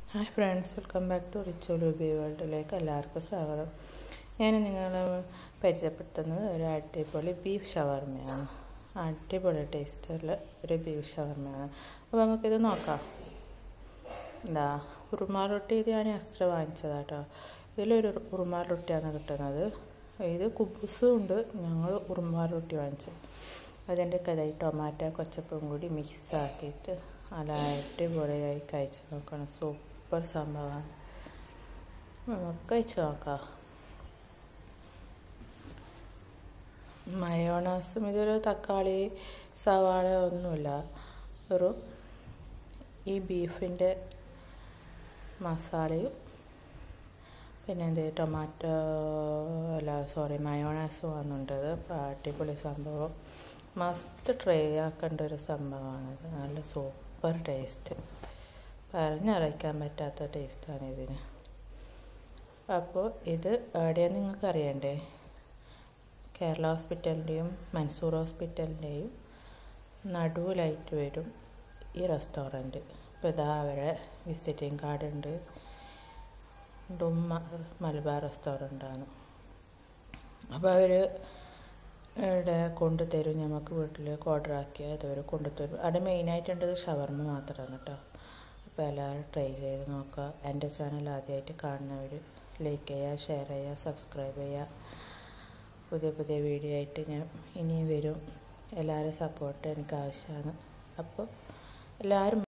hi friends welcome back to റിച്ച് ലൂബി വേൾഡിലേക്ക് എല്ലാവർക്കും സ്വാഗതം ഞാൻ നിങ്ങളെ പരിചയപ്പെടുത്തുന്നത് ഒരു അടിപൊളി ബീഫ് ഷവർമയാണ് അടിപൊളി ടേസ്റ്റുള്ള ഒരു ബീഫ് ഷവർമയാണ് അപ്പോൾ നമുക്കിത് നോക്കാം എന്താ ഉറുമാൽ റൊട്ടി ഇത് ഞാൻ എക്സ്ട്രാ വാങ്ങിച്ചതാട്ടോ ഇതിലൊരു ഉറുമാൽ റൊട്ടിയാണ് കിട്ടുന്നത് ഇത് കുബൂസും ഉണ്ട് ഞങ്ങൾ ഉറുമാൽ റൊട്ടി വാങ്ങിച്ചു അതിൻ്റെ കഥയിൽ ടൊമാറ്റോ കൊച്ചപ്പും കൂടി മിക്സ് ആക്കിയിട്ട് നല്ല അടിപൊളിയായി കഴിച്ച് നോക്കണം സൂപ്പർ സംഭവമാണ് നമുക്ക് കഴിച്ച് നോക്കാം മയോണാസും ഇതൊരു തക്കാളി സവാള ഒന്നുമില്ല ഒരു ഈ ബീഫിൻ്റെ മസാലയും പിന്നെ എന്ത് ടൊമാറ്റോ അല്ല സോറി മയോണാസും വന്നിട്ടത് അടിപൊളി സംഭവം മസ്റ്റ് ട്രൈ ആക്കേണ്ട ഒരു സംഭവമാണിത് നല്ല സൂപ്പർ ടേസ്റ്റ് പറഞ്ഞറിയിക്കാൻ പറ്റാത്ത ടേസ്റ്റാണ് ഇതിന് അപ്പോൾ ഇത് എവിടെയാണ് നിങ്ങൾക്ക് അറിയണ്ടേ കേരള ഹോസ്പിറ്റലിൻ്റെയും മൻസൂർ ഹോസ്പിറ്റലിൻ്റെയും നടുവിലായിട്ട് വരും ഈ റെസ്റ്റോറൻറ്റ് ഇപ്പോൾ ഇതാ അവരെ വിസിറ്റിംഗ് കാർഡ് ഉണ്ട് ഡുമ്മ മലബാർ റെസ്റ്റോറൻ്റാണ് അപ്പോൾ അവർ ഇവിടെ കൊണ്ടുതരും നമുക്ക് വീട്ടിലേക്ക് ഓർഡർ ആക്കിയാൽ ഇതുവരെ കൊണ്ടുതരും അവിടെ മെയിനായിട്ടുണ്ടത് ഷവർമ്മ മാത്രമാണ് കേട്ടോ അപ്പോൾ എല്ലാവരും ട്രൈ ചെയ്ത് നോക്കുക എൻ്റെ ചാനൽ ആദ്യമായിട്ട് കാണുന്നവർ ലൈക്ക് ചെയ്യുക ഷെയർ ചെയ്യുക സബ്സ്ക്രൈബ് ചെയ്യുക പുതിയ പുതിയ വീഡിയോ ആയിട്ട് ഞാൻ ഇനിയും വരും എല്ലാവരും സപ്പോർട്ട് എനിക്ക് ആവശ്യമാണ് അപ്പോൾ എല്ലാവരും